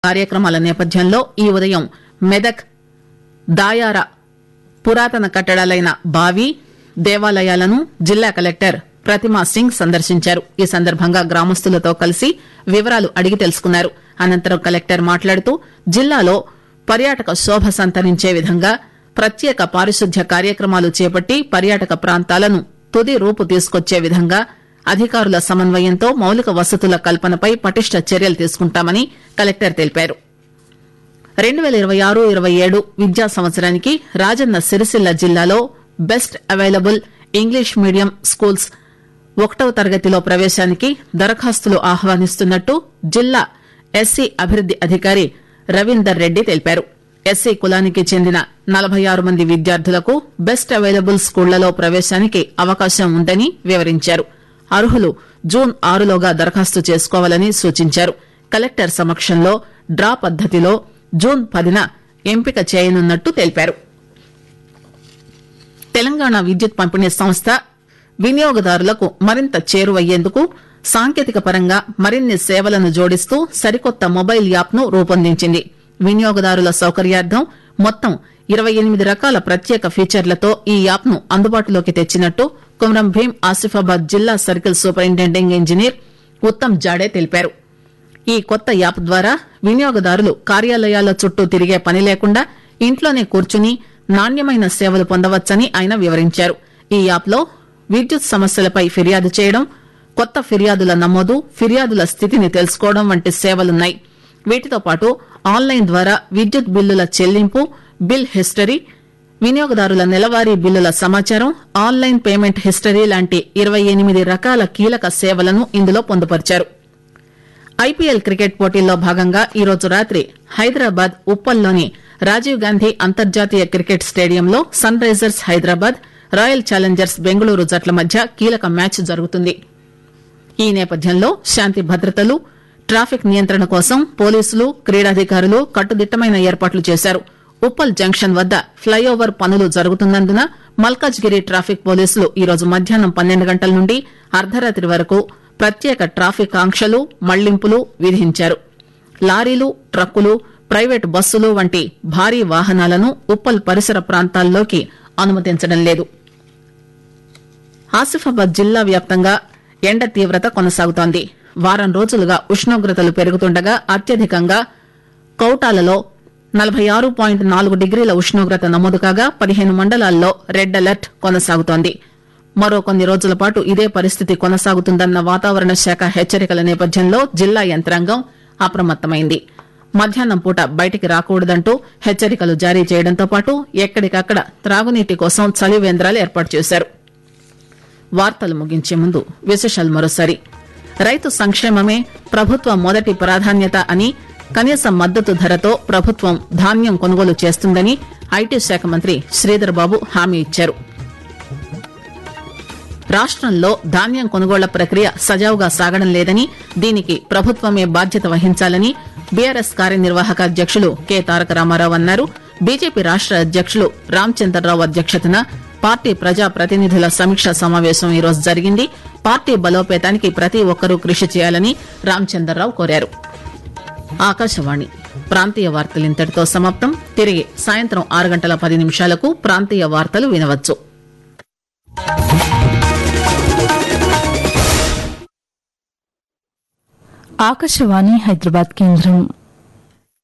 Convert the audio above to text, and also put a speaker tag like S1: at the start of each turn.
S1: కార్యక్రమాల నేపథ్యంలో ఈ ఉదయం మెదక్ దాయార పురాతన కట్టడాలైన బావి దేవాలయాలను జిల్లా కలెక్టర్ ప్రతిమా సింగ్ సందర్శించారు ఈ సందర్భంగా గ్రామస్తులతో కలిసి వివరాలు అడిగి తెలుసుకున్నారు అనంతరం కలెక్టర్ మాట్లాడుతూ జిల్లాలో పర్యాటక శోభ సంతరించే విధంగా ప్రత్యేక పారిశుద్ధ్య కార్యక్రమాలు చేపట్టి పర్యాటక ప్రాంతాలను తుది రూపు తీసుకొచ్చే విధంగా అధికారుల సమన్వయంతో మౌలిక వసతుల కల్పనపై పటిష్ట చర్యలు తీసుకుంటామని కలెక్టర్ తెలిపారు రెండు పేల ఇరవై ఆరు ఇరవై ఏడు విద్యా సంవత్సరానికి రాజన్న సిరిసిల్ల జిల్లాలో best available English medium schools ఒకటవ తరగతిలో ప్రవేశానికి దరఖాస్తులు ఆహ్వానిస్తున్నట్టు జిల్లా ఎస్సీ అభివృద్ది అధికారి రవీందర్ రెడ్డి తెలిపారు ఎస్సీ కులానికి చెందిన నలభై ఆరు మంది విద్యార్థులకు బెస్ట్ అవైలబుల్ స్కూళ్లలో ప్రవేశానికి అవకాశం ఉందని వివరించారు అర్హులు జూన్ ఆరులోగా దరఖాస్తు చేసుకోవాలని సూచించారు కలెక్టర్ సమక్షంలో డ్రా పద్దతిలో జూన్ పదిన ఎంపిక చేయనున్నట్టు తెలిపారు తెలంగాణ విద్యుత్ పంపిణీ సంస్థ వినియోగదారులకు మరింత చేరువయ్యేందుకు సాంకేతిక పరంగా మరిన్ని సేవలను జోడిస్తూ సరికొత్త మొబైల్ యాప్ ను రూపొందించింది వినియోగదారుల సౌకర్యార్థం మొత్తం ఇరవై ఎనిమిది రకాల ప్రత్యేక ఫీచర్లతో ఈ యాప్ ను అందుబాటులోకి తెచ్చినట్టు కుమరం భీం ఆసిఫాబాద్ జిల్లా circle superintending engineer Uttam Jade తెలిపారు ఈ కొత్త యాప్ ద్వారా వినియోగదారులు కార్యాలయాల చుట్టూ తిరిగే పని లేకుండా ఇంట్లోనే కూర్చుని నాణ్యమైన సేవలు పొందవచ్చని ఆయన వివరించారు ఈ యాప్లో విద్యుత్ సమస్యలపై ఫిర్యాదు చేయడం కొత్త ఫిర్యాదుల నమోదు ఫిర్యాదుల స్థితిని తెలుసుకోవడం వంటి సేవలున్నాయి వీటితో పాటు ఆన్లైన్ ద్వారా విద్యుత్ బిల్లుల చెల్లింపు బిల్ హిస్టరీ వినియోగదారుల నెలవారీ బిల్లుల సమాచారం ఆన్లైన్ పేమెంట్ హిస్టరీ లాంటి ఇరవై ఎనిమిది రకాల కీలక సేవలను ఇందులో పొందుపరిచారు ఐపీఎల్ క్రికెట్ పోటీల్లో భాగంగా ఈరోజు రాత్రి హైదరాబాద్ ఉప్పల్లోని రాజీవ్ గాంధీ అంతర్జాతీయ క్రికెట్ స్టేడియంలో Sunrisers Hyderabad Royal Challengers Bengaluru జట్ల మధ్య కీలక మ్యాచ్ జరుగుతుంది ఈ నేపథ్యంలో శాంతి భద్రతలు ట్రాఫిక్ నియంత్రణ కోసం పోలీసులు క్రీడాధికారులు కట్టుదిట్టమైన ఏర్పాట్లు చేశారు ఉప్పల్ జంక్షన్ వద్ద ఫ్లైఓవర్ పనులు జరుగుతున్నందున మల్కాజ్గిరి ట్రాఫిక్ పోలీసులు ఈరోజు మధ్యాహ్నం పన్నెండు గంటల నుండి అర్ధరాత్రి వరకు ప్రత్యేక ట్రాఫిక్ ఆంక్షలు మళ్లింపులు విధించారు లారీలు ట్రక్కులు ప్రైవేటు బస్సులు వంటి భారీ వాహనాలను ఉప్పల్ పరిసర ప్రాంతాల్లోకి అనుమతించడం లేదు ఆసిఫాబాద్ జిల్లా వ్యాప్తంగా ఎండ తీవ్రత కొనసాగుతోంది వారం రోజులుగా ఉష్ణోగ్రతలు పెరుగుతుండగా అత్యధికంగా కౌటాలలో నలభై ఆరు పాయింట్ నాలుగు డిగ్రీల ఉష్ణోగ్రత నమోదు కాగా పదిహేను మండలాల్లో రెడ్ అలర్ట్ కొనసాగుతోంది మరో కొన్ని రోజుల పాటు ఇదే పరిస్థితి కొనసాగుతుందన్న వాతావరణ శాఖ హెచ్చరికల నేపథ్యంలో జిల్లా యంత్రాంగం అప్రమత్తమైంది మధ్యాహ్నం పూట బయటికి రాకూడదంటూ హెచ్చరికలు జారీ చేయడంతో పాటు ఎక్కడికక్కడ త్రాగునీటి కోసం చలివేంద్రాలు ఏర్పాటు చేశారు వార్తలు ముగించే ముందు విశేషాలు మరోసారి రైతు సంక్షేమమే ప్రభుత్వ మొదటి ప్రాధాన్యత అని కనీస మద్దతు ధరతో ప్రభుత్వం ధాన్యం కొనుగోలు చేస్తుందని ఐటీ శాఖ మంత్రి శ్రీధర్ బాబు హామీ ఇచ్చారు రాష్టంలో ధాన్యం కొనుగోళ్ల ప్రక్రియ సజావుగా సాగడం లేదని దీనికి ప్రభుత్వమే బాధ్యత వహించాలని బీఆర్ఎస్ కార్యనిర్వాహక అధ్యక్షులు కె తారక రామారావు అన్నారు బీజేపీ రాష్ట అధ్యక్షులు రామచంద్రరావు అధ్యక్షతన పార్టీ ప్రజా ప్రతినిధుల సమీక్ష సమావేశం ఈరోజు జరిగింది పార్టీ బలోపేతానికి ప్రతి ఒక్కరూ కృషి చేయాలని రామచంద్రరావు కోరారు ఆకాశవాణి ప్రాంతీయ వార్తలు ఇంతటితో సమాప్తం తిరిగి సాయంత్రం ఆరు గంటల పది నిమిషాలకు ప్రాంతీయ వార్తలు వినవచ్చు
S2: ఆకాశవాణి హైదరాబాద్ కేంద్రం